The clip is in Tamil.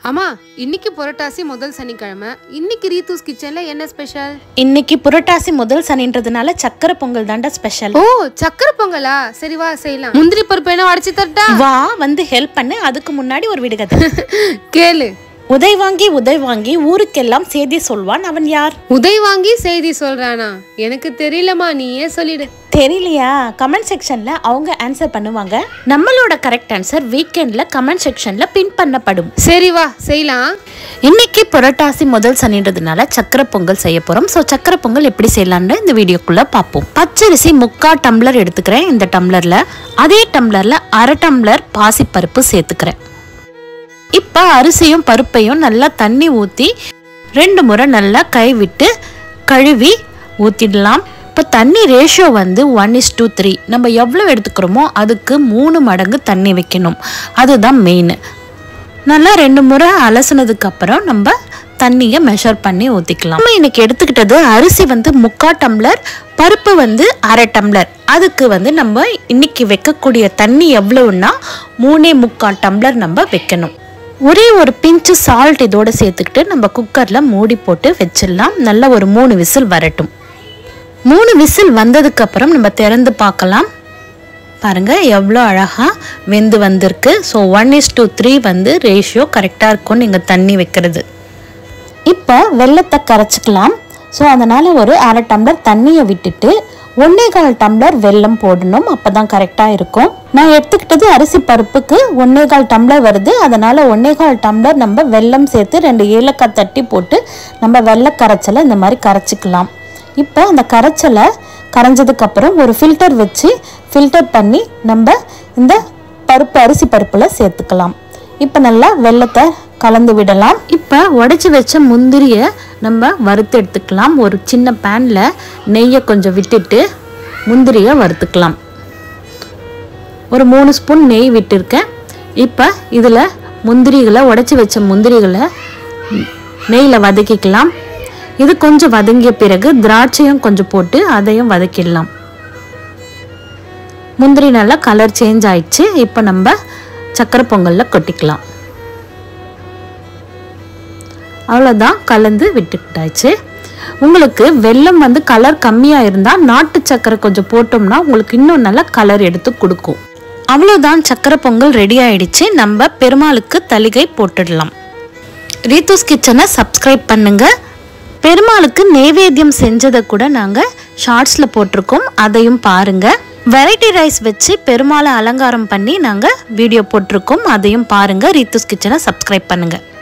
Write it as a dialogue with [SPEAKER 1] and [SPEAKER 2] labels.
[SPEAKER 1] அம்மா இன்னைக்கு புரட்டாசி முதல் சனிக்கிழமை இன்னைக்கு ரீதூஸ் கிச்சன்ல என்ன ஸ்பெஷல்
[SPEAKER 2] இன்னைக்கு புரட்டாசி முதல் சனின்றதுனால சக்கரை பொங்கல் தாண்டா ஸ்பெஷல்
[SPEAKER 1] ஓ சக்கரை பொங்கலா சரி வா செய்யலாம் முந்திரி பருப்பு என்ன உடச்சி தரட்டா
[SPEAKER 2] வா வந்து ஹெல்ப் பண்ணு அதுக்கு முன்னாடி ஒரு விடுகதை
[SPEAKER 1] கேளு
[SPEAKER 2] உதை வாங்கி உதை வாங்கி ஊருக்கெல்லாம் செய்தி சொல்வான் அவன் யார்
[SPEAKER 1] உதை வாங்கி செய்தி சொல்றானா எனக்கு தெரியலம்மா நீயே சொல்லிடு
[SPEAKER 2] தெரியலையா கமெண்ட் செக்ஷன்ல அவங்க ஆன்சர் பண்ணுவாங்க நம்மளோட கரெக்ட் ஆன்சர் வீக்கெண்ட்ல கமெண்ட் செக்ஷன்ல பின் பண்ணப்படும்
[SPEAKER 1] சரி வா செய்யலாம்
[SPEAKER 2] இன்னைக்கு புரட்டாசி முதல் சனின்றதுனால சக்கரை பொங்கல் செய்ய போறோம் ஸோ சக்கரை பொங்கல் எப்படி செய்யலாம்னு இந்த வீடியோக்குள்ள பார்ப்போம் பச்சரிசி முக்கா டம்ளர் எடுத்துக்கிறேன் இந்த டம்ளர்ல அதே டம்ளர்ல அரை டம்ளர் பாசிப்பருப்பு சேர்த்துக்கிறேன் இப்போ அரிசியும் பருப்பையும் நல்லா தண்ணி ஊற்றி ரெண்டு முறை நல்லா கை விட்டு கழுவி ஊற்றிடலாம் இப்போ தண்ணி ரேஷியோ வந்து ஒன் இஸ் டூ த்ரீ நம்ம எவ்வளோ எடுத்துக்கிறோமோ அதுக்கு மூணு மடங்கு தண்ணி வைக்கணும் அதுதான் மெயின் நல்லா ரெண்டு முறை அலசுனதுக்கு அப்புறம் நம்ம தண்ணியை மெஷர் பண்ணி ஊற்றிக்கலாம் நம்ம இன்னைக்கு எடுத்துக்கிட்டது அரிசி வந்து முக்கா டம்ளர் பருப்பு வந்து அரை டம்ளர் அதுக்கு வந்து நம்ம இன்னைக்கு வைக்கக்கூடிய தண்ணி எவ்வளவுன்னா மூணே முக்கால் டம்ளர் நம்ம வைக்கணும் ஒரே ஒரு பிஞ்சு சால்ட் இதோட சேர்த்துக்கிட்டு நம்ம குக்கரில் மூடி போட்டு வச்சிடலாம் நல்லா ஒரு மூணு விசில் வரட்டும் மூணு விசில் வந்ததுக்கு அப்புறம் நம்ம திறந்து பார்க்கலாம் பாருங்க எவ்வளோ அழகாக வெந்து வந்திருக்கு so one is two three வந்து ரேஷியோ கரெக்டாக இருக்கும் நீங்கள் தண்ணி வைக்கிறது இப்போ வெள்ளத்தை கரைச்சிக்கலாம் ஸோ அதனால் ஒரு அரை டம்ளர் தண்ணியை விட்டுட்டு ஒன்னே கால் டம்ளர் வெல்லம் போடணும் அப்போ தான் கரெக்டாக இருக்கும் நான் எடுத்துக்கிட்டது அரிசி பருப்புக்கு ஒன்னே கால் டம்ளர் வருது அதனால் ஒன்னே கால் டம்ளர் நம்ம வெல்லம் சேர்த்து ரெண்டு ஏலக்காய் தட்டி போட்டு நம்ம வெள்ளை கரைச்சலை இந்த மாதிரி கரைச்சிக்கலாம் இப்போ அந்த கரைச்சலை கரைஞ்சதுக்கப்புறம் ஒரு ஃபில்டர் வச்சு ஃபில்டர் பண்ணி நம்ம இந்த பருப்பு அரிசி பருப்பில் சேர்த்துக்கலாம் இப்போ நல்லா வெள்ளத்தை கலந்து விடலாம் இப்போ உடைச்சி வச்ச முந்திரியை நம்ம வறுத்து எடுத்துக்கலாம் ஒரு சின்ன பேனில் நெய்யை கொஞ்சம் விட்டுட்டு முந்திரியை வறுத்துக்கலாம் ஒரு மூணு ஸ்பூன் நெய் விட்டுருக்கேன் இப்போ இதில் முந்திரிகளை உடைச்சி வச்ச முந்திரிகளை நெய்யில் வதக்கிக்கலாம் இது கொஞ்சம் வதங்கிய பிறகு திராட்சையும் கொஞ்சம் போட்டு அதையும் வதக்கிடலாம் முந்திரி நல்லா கலர் சேஞ்ச் ஆயிடுச்சு இப்போ நம்ம சக்கரை பொங்கலில் கொட்டிக்கலாம் அவ்வளோதான் கலந்து விட்டுக்கிட்டாச்சு உங்களுக்கு வெல்லம் வந்து கலர் கம்மியாக இருந்தால் நாட்டு சக்கரை கொஞ்சம் போட்டோம்னா உங்களுக்கு இன்னும் நல்லா கலர் எடுத்து கொடுக்கும் அவ்வளோதான் சக்கரை பொங்கல் ரெடி ஆயிடுச்சு நம்ம பெருமாளுக்கு தலிகை போட்டுடலாம் ரீத்தூஸ் கிச்சனை சப்ஸ்கிரைப் பண்ணுங்க பெருமாளுக்கு நெய்வேத்தியம் செஞ்சதை கூட நாங்கள் ஷார்ட்ஸில் போட்டிருக்கோம் அதையும் பாருங்க வெரைட்டி ரைஸ் வச்சு பெருமாளை அலங்காரம் பண்ணி நாங்கள் வீடியோ போட்டிருக்கோம் அதையும் பாருங்க ரீத்தூஸ் கிச்சனை சப்ஸ்கிரைப் பண்ணுங்க